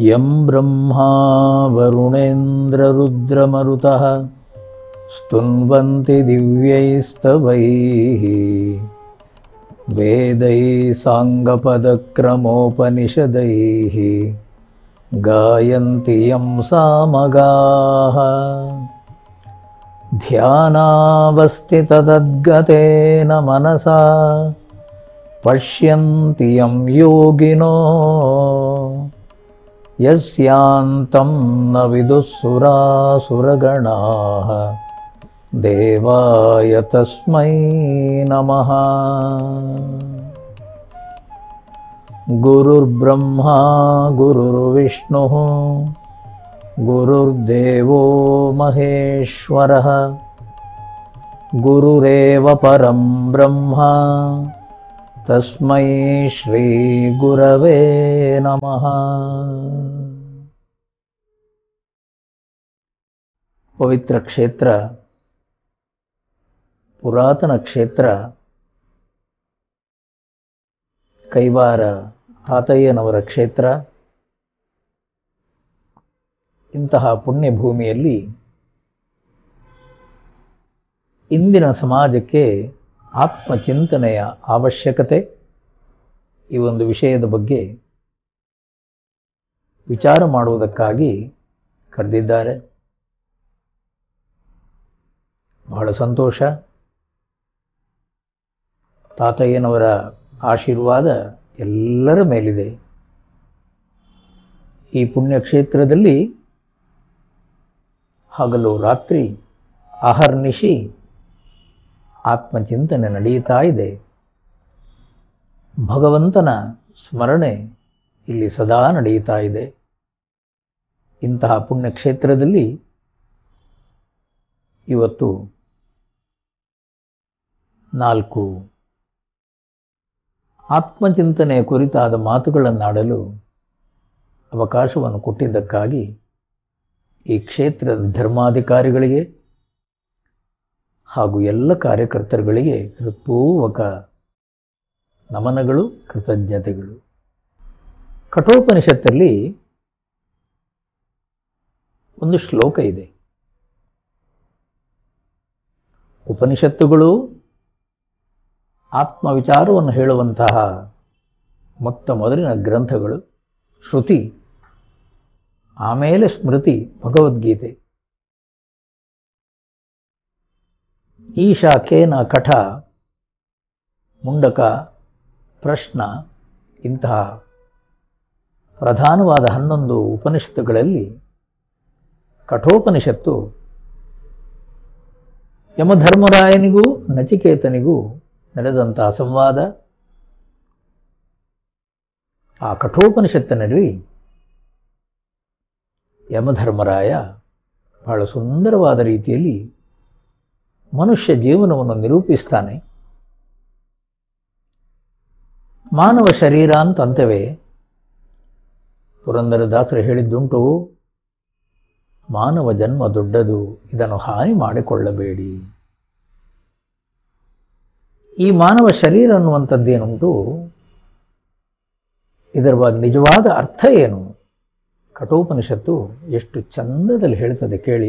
यं ब्रह्मा वरुणेन्द्ररुद्रमरुतः स्तुन्वन्ति दिव्यैस्तवैः वेदैः साङ्गपदक्रमोपनिषदैः गायन्ति यं सामगाः ध्यानावस्थिततद्गतेन मनसा पश्यन्ति यं योगिनो यस्यान्तं न विदुःसुरासुरगणाः देवाय तस्मै नमः गुरुर्ब्रह्मा गुरुर्विष्णुः गुरुर्देवो महेश्वरः गुरुरेव परं ब्रह्मा तस्मै श्रीगुरवे नमः ಪವಿತ್ರ ಕ್ಷೇತ್ರ ಪುರಾತನ ಕ್ಷೇತ್ರ ಕೈವಾರ ತಾತಯ್ಯನವರ ಕ್ಷೇತ್ರ ಇಂತಹ ಪುಣ್ಯ ಭೂಮಿಯಲ್ಲಿ ಇಂದಿನ ಸಮಾಜಕ್ಕೆ ಆತ್ಮಚಿಂತನೆಯ ಅವಶ್ಯಕತೆ ಈ ಒಂದು ವಿಷಯದ ಬಗ್ಗೆ ವಿಚಾರ ಮಾಡುವುದಕ್ಕಾಗಿ ಕರೆದಿದ್ದಾರೆ ಬಹಳ ಸಂತೋಷ ತಾತಯ್ಯನವರ ಆಶೀರ್ವಾದ ಎಲ್ಲರ ಮೇಲಿದೆ ಈ ಪುಣ್ಯಕ್ಷೇತ್ರದಲ್ಲಿ ಹಗಲು ರಾತ್ರಿ ಅಹರ್ನಿಶಿ ಆತ್ಮಚಿಂತನೆ ನಡೆಯುತ್ತಾ ಇದೆ ಭಗವಂತನ ಸ್ಮರಣೆ ಇಲ್ಲಿ ಸದಾ ನಡೆಯುತ್ತಾ ಇದೆ ಇಂತಹ ಪುಣ್ಯಕ್ಷೇತ್ರದಲ್ಲಿ ಇವತ್ತು ನಾಲ್ಕು ಆತ್ಮಚಿಂತನೆಯ ಕುರಿತಾದ ಮಾತುಗಳನ್ನಾಡಲು ಅವಕಾಶವನ್ನು ಕೊಟ್ಟಿದ್ದಕ್ಕಾಗಿ ಈ ಕ್ಷೇತ್ರದ ಧರ್ಮಾಧಿಕಾರಿಗಳಿಗೆ ಹಾಗೂ ಎಲ್ಲ ಕಾರ್ಯಕರ್ತರುಗಳಿಗೆ ಹೃತ್ಪೂರ್ವಕ ನಮನಗಳು ಕೃತಜ್ಞತೆಗಳು ಕಠೋಪನಿಷತ್ತಲ್ಲಿ ಒಂದು ಶ್ಲೋಕ ಇದೆ ಉಪನಿಷತ್ತುಗಳು ಆತ್ಮವಿಚಾರವನ್ನು ಹೇಳುವಂತಹ ಮೊತ್ತ ಮೊದಲಿನ ಗ್ರಂಥಗಳು ಶ್ರುತಿ ಆಮೇಲೆ ಸ್ಮೃತಿ ಭಗವದ್ಗೀತೆ ಈಶಾಖೇನ ಕಠ ಮುಂಡಕ ಪ್ರಶ್ನ ಇಂತಹ ಪ್ರಧಾನವಾದ ಹನ್ನೊಂದು ಉಪನಿಷತ್ತುಗಳಲ್ಲಿ ಕಠೋಪನಿಷತ್ತು ಯಮಧರ್ಮರಾಯನಿಗೂ ನಚಿಕೇತನಿಗೂ ನಡೆದಂತಹ ಸಂವಾದ ಆ ಕಠೋಪನಿಷತ್ತಿನಲ್ಲಿ ಯಮಧರ್ಮರಾಯ ಬಹಳ ಸುಂದರವಾದ ರೀತಿಯಲ್ಲಿ ಮನುಷ್ಯ ಜೀವನವನ್ನು ನಿರೂಪಿಸ್ತಾನೆ ಮಾನವ ಶರೀರ ಅಂತಂತೇವೆ ಪುರಂದರದಾಸರು ಹೇಳಿದ್ದುಂಟು ಮಾನವ ಜನ್ಮ ದೊಡ್ಡದು ಇದನ್ನು ಹಾನಿ ಮಾಡಿಕೊಳ್ಳಬೇಡಿ ಈ ಮಾನವ ಶರೀರ ಅನ್ನುವಂಥದ್ದೇನುಂಟು ಇದರ ನಿಜವಾದ ಅರ್ಥ ಏನು ಕಠೋಪನಿಷತ್ತು ಎಷ್ಟು ಚಂದದಲ್ಲಿ ಹೇಳ್ತದೆ ಕೇಳಿ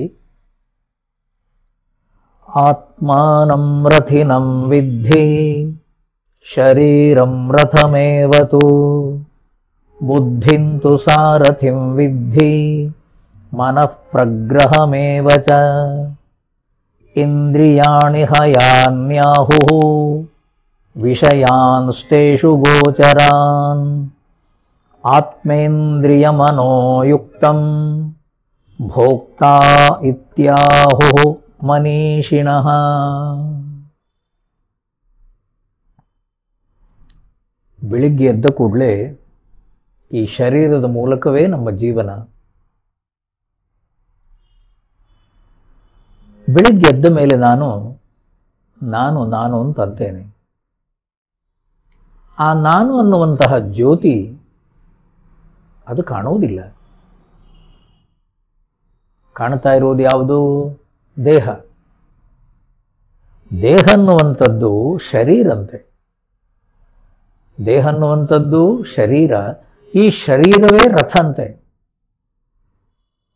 ಆತ್ಮಾನಂ ರಥಿನಂ ವಿದ್ಧಿ ಶರೀರಂ ರಥಮೇವತು ಬುದ್ಧಿಂತು ಸಾರಥಿಂ ವಿದ್ಧಿ ಮನಃ ಪ್ರಗ್ರಹಮೇವ ಚ ಇಂದ್ರಿಯಾಣಿ ಹಯಾನ್ಯಾಹು ವಿಷಯಾನ್ಸ್ತೇಷು ಗೋಚರಾನ್ ಆತ್ಮೇಂದ್ರಿಯಮನೋಯುಕ್ತಂ ಭೋಕ್ತಾ ಇತ್ಯಾಹು ಮನೀಷಿಣಃ ಬೆಳಿಗ್ಗೆ ಎದ್ದ ಕೂಡಲೇ ಈ ಶರೀರದ ಮೂಲಕವೇ ನಮ್ಮ ಜೀವನ ಬೆಳಿಗ್ಗೆ ಎದ್ದ ಮೇಲೆ ನಾನು ನಾನು ನಾನು ಅಂತ ಅಂತೇನೆ ಆ ನಾನು ಅನ್ನುವಂತಹ ಜ್ಯೋತಿ ಅದು ಕಾಣುವುದಿಲ್ಲ ಕಾಣ್ತಾ ಇರೋದು ಯಾವುದು ದೇಹ ದೇಹ ಅನ್ನುವಂಥದ್ದು ಶರೀರಂತೆ ದೇಹ ಅನ್ನುವಂಥದ್ದು ಶರೀರ ಈ ಶರೀರವೇ ರಥ ಅಂತೆ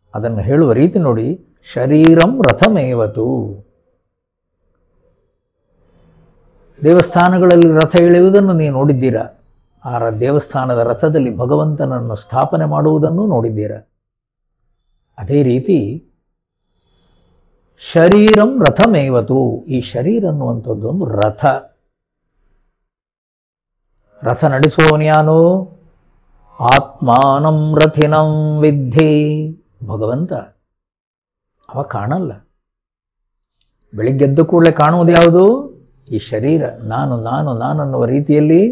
ಅದನ್ನು ಹೇಳುವ ರೀತಿ ನೋಡಿ ಶರೀರಂ ರಥಮೇವತು ದೇವಸ್ಥಾನಗಳಲ್ಲಿ ರಥ ಎಳೆಯುವುದನ್ನು ನೀವು ನೋಡಿದ್ದೀರಾ ಆ ರ- ದೇವಸ್ಥಾನದ ರಥದಲ್ಲಿ ಭಗವಂತನನ್ನು ಸ್ಥಾಪನೆ ಮಾಡುವುದನ್ನು ನೋಡಿದ್ದೀರಾ ಅದೇ ರೀತಿ ಶರೀರಂ ರಥಮೇವತು ಈ ಶರೀರ ಅನ್ನುವಂಥದ್ದು ಒಂದು ರಥ ರಥ ನಡೆಸುವವನು ಯಾನು ಆತ್ಮಾನಂ ರಥಿನಂ ವಿದ್ಧಿ ಭಗವಂತ ಅವ ಕಾಣಲ್ಲ ಬೆಳಿಗ್ಗೆದ್ದು ಕೂಡಲೇ ಕಾಣುವುದು ಯಾವುದು ಈ ಶರೀರ ನಾನು ನಾನು ನಾನನ್ನುವ ರೀತಿಯಲ್ಲಿ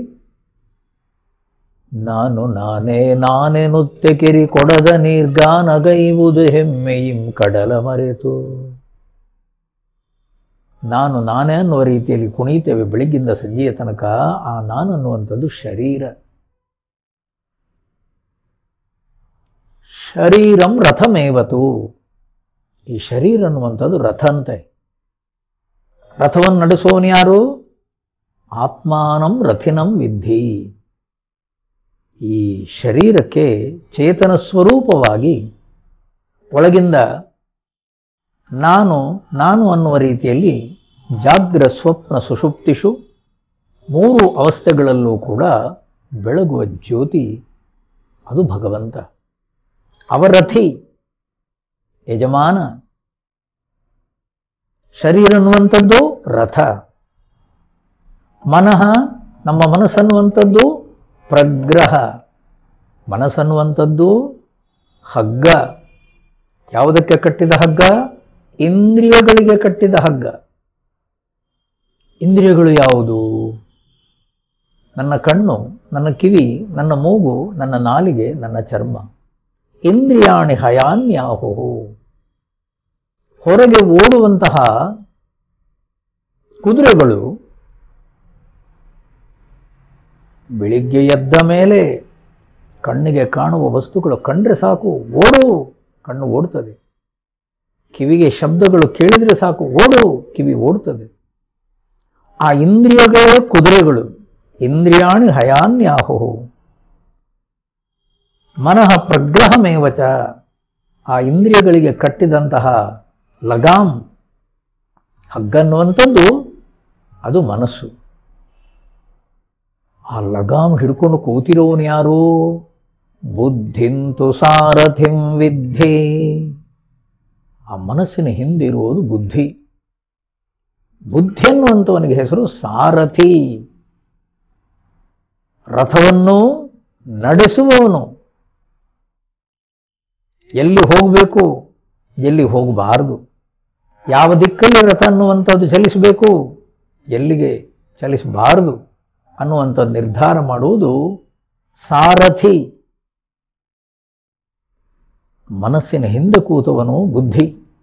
ನಾನು ನಾನೇ ನಾನೆನುತ್ತೆ ಕಿರಿ ಕೊಡದ ನೀರ್ಗಾನಗೈವುದು ಹೆಮ್ಮೆಯಿಂ ಕಡಲ ಮರೆತು ನಾನು ನಾನೇ ಅನ್ನುವ ರೀತಿಯಲ್ಲಿ ಕುಣಿತೇವೆ ಬೆಳಿಗ್ಗಿಂದ ಸಂಜೆಯ ತನಕ ಆ ನಾನು ಅನ್ನುವಂಥದ್ದು ಶರೀರ ಶರೀರಂ ರಥಮೇವತು ಈ ಶರೀರ ಅನ್ನುವಂಥದ್ದು ರಥ ಅಂತೆ ರಥವನ್ನು ನಡೆಸುವವನು ಯಾರು ಆತ್ಮಾನಂ ರಥಿನಂ ವಿದ್ಧಿ ಈ ಶರೀರಕ್ಕೆ ಚೇತನ ಸ್ವರೂಪವಾಗಿ ಒಳಗಿಂದ ನಾನು ನಾನು ಅನ್ನುವ ರೀತಿಯಲ್ಲಿ ಜಾಗ್ರ ಸ್ವಪ್ನ ಸುಷುಪ್ತಿಷು ಮೂರು ಅವಸ್ಥೆಗಳಲ್ಲೂ ಕೂಡ ಬೆಳಗುವ ಜ್ಯೋತಿ ಅದು ಭಗವಂತ ಅವರಥಿ ಯಜಮಾನ ಶರೀರ ಅನ್ನುವಂಥದ್ದು ರಥ ಮನಃ ನಮ್ಮ ಮನಸ್ಸನ್ನುವಂಥದ್ದು ಪ್ರಗ್ರಹ ಮನಸ್ಸನ್ನುವಂಥದ್ದು ಹಗ್ಗ ಯಾವುದಕ್ಕೆ ಕಟ್ಟಿದ ಹಗ್ಗ ಇಂದ್ರಿಯಗಳಿಗೆ ಕಟ್ಟಿದ ಹಗ್ಗ ಇಂದ್ರಿಯಗಳು ಯಾವುದು ನನ್ನ ಕಣ್ಣು ನನ್ನ ಕಿವಿ ನನ್ನ ಮೂಗು ನನ್ನ ನಾಲಿಗೆ ನನ್ನ ಚರ್ಮ ಇಂದ್ರಿಯಾಣಿ ಹಯಾನ್ಯಾಹು ಹೊರಗೆ ಓಡುವಂತಹ ಕುದುರೆಗಳು ಬೆಳಿಗ್ಗೆ ಎದ್ದ ಮೇಲೆ ಕಣ್ಣಿಗೆ ಕಾಣುವ ವಸ್ತುಗಳು ಕಂಡ್ರೆ ಸಾಕು ಓಡು ಕಣ್ಣು ಓಡ್ತದೆ ಕಿವಿಗೆ ಶಬ್ದಗಳು ಕೇಳಿದರೆ ಸಾಕು ಓಡು ಕಿವಿ ಓಡ್ತದೆ ಆ ಇಂದ್ರಿಯಗಳೇ ಕುದುರೆಗಳು ಇಂದ್ರಿಯಾಣಿ ಹಯಾನ್ಯಾಹು ಮನಃ ಪ್ರಗ್ರಹಮೇವಚ ಆ ಇಂದ್ರಿಯಗಳಿಗೆ ಕಟ್ಟಿದಂತಹ ಲಗಾಮ್ ಹಗ್ಗನ್ನುವಂಥದ್ದು ಅದು ಮನಸ್ಸು ಆ ಲಗಾಮ್ ಹಿಡ್ಕೊಂಡು ಕೂತಿರೋನು ಯಾರು ಬುದ್ಧಿಂತು ಸಾರಥಿಂ ವಿದ್ಧಿ ಆ ಮನಸ್ಸಿನ ಹಿಂದಿರುವುದು ಬುದ್ಧಿ ಬುದ್ಧಿ ಅನ್ನುವಂಥವನಿಗೆ ಹೆಸರು ಸಾರಥಿ ರಥವನ್ನು ನಡೆಸುವವನು ಎಲ್ಲಿ ಹೋಗಬೇಕು ಎಲ್ಲಿ ಹೋಗಬಾರದು ಯಾವ ದಿಕ್ಕಲ್ಲಿ ರಥ ಅನ್ನುವಂಥದ್ದು ಚಲಿಸಬೇಕು ಎಲ್ಲಿಗೆ ಚಲಿಸಬಾರದು ಅನ್ನುವಂಥದ್ದು ನಿರ್ಧಾರ ಮಾಡುವುದು ಸಾರಥಿ ಮನಸ್ಸಿನ ಹಿಂದೆ ಕೂತವನು ಬುದ್ಧಿ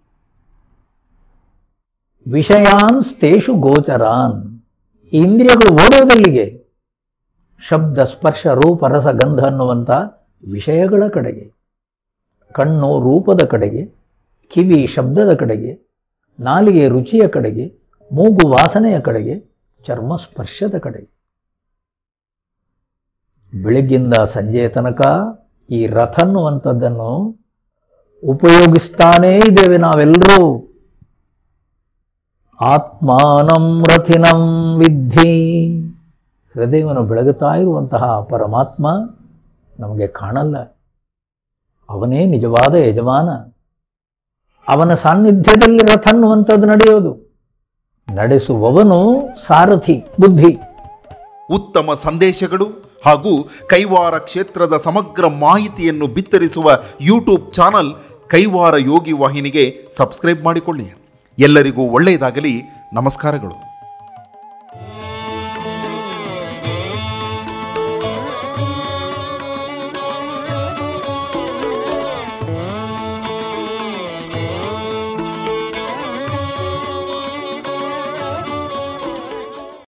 ವಿಷಯಾನ್ ಸ್ಥೇಷು ಗೋಚರಾನ್ ಈ ಇಂದ್ರಿಯಗಳು ಓಡೋದೆಲ್ಲಿಗೆ ಶಬ್ದ ಸ್ಪರ್ಶ ರೂಪ ರಸ ಗಂಧ ಅನ್ನುವಂಥ ವಿಷಯಗಳ ಕಡೆಗೆ ಕಣ್ಣು ರೂಪದ ಕಡೆಗೆ ಕಿವಿ ಶಬ್ದದ ಕಡೆಗೆ ನಾಲಿಗೆ ರುಚಿಯ ಕಡೆಗೆ ಮೂಗು ವಾಸನೆಯ ಕಡೆಗೆ ಚರ್ಮ ಸ್ಪರ್ಶದ ಕಡೆಗೆ ಬೆಳಗ್ಗಿಂದ ಸಂಜೆಯ ತನಕ ಈ ರಥ ಅನ್ನುವಂಥದ್ದನ್ನು ಉಪಯೋಗಿಸ್ತಾನೇ ಇದ್ದೇವೆ ನಾವೆಲ್ಲರೂ ಆತ್ಮಾನಂ ರಥಿನಂ ವಿದ್ಧಿ ಹೃದಯವನ್ನು ಬೆಳಗುತ್ತಾ ಇರುವಂತಹ ಪರಮಾತ್ಮ ನಮಗೆ ಕಾಣಲ್ಲ ಅವನೇ ನಿಜವಾದ ಯಜಮಾನ ಅವನ ಸಾನ್ನಿಧ್ಯದಲ್ಲಿ ರಥ ಅನ್ನುವಂಥದ್ದು ನಡೆಯೋದು ನಡೆಸುವವನು ಸಾರಥಿ ಬುದ್ಧಿ ಉತ್ತಮ ಸಂದೇಶಗಳು ಹಾಗೂ ಕೈವಾರ ಕ್ಷೇತ್ರದ ಸಮಗ್ರ ಮಾಹಿತಿಯನ್ನು ಬಿತ್ತರಿಸುವ ಯೂಟ್ಯೂಬ್ ಚಾನಲ್ ಕೈವಾರ ಯೋಗಿ ವಾಹಿನಿಗೆ ಸಬ್ಸ್ಕ್ರೈಬ್ ಮಾಡಿಕೊಳ್ಳಿ ಎಲ್ಲರಿಗೂ ಒಳ್ಳೆಯದಾಗಲಿ ನಮಸ್ಕಾರಗಳು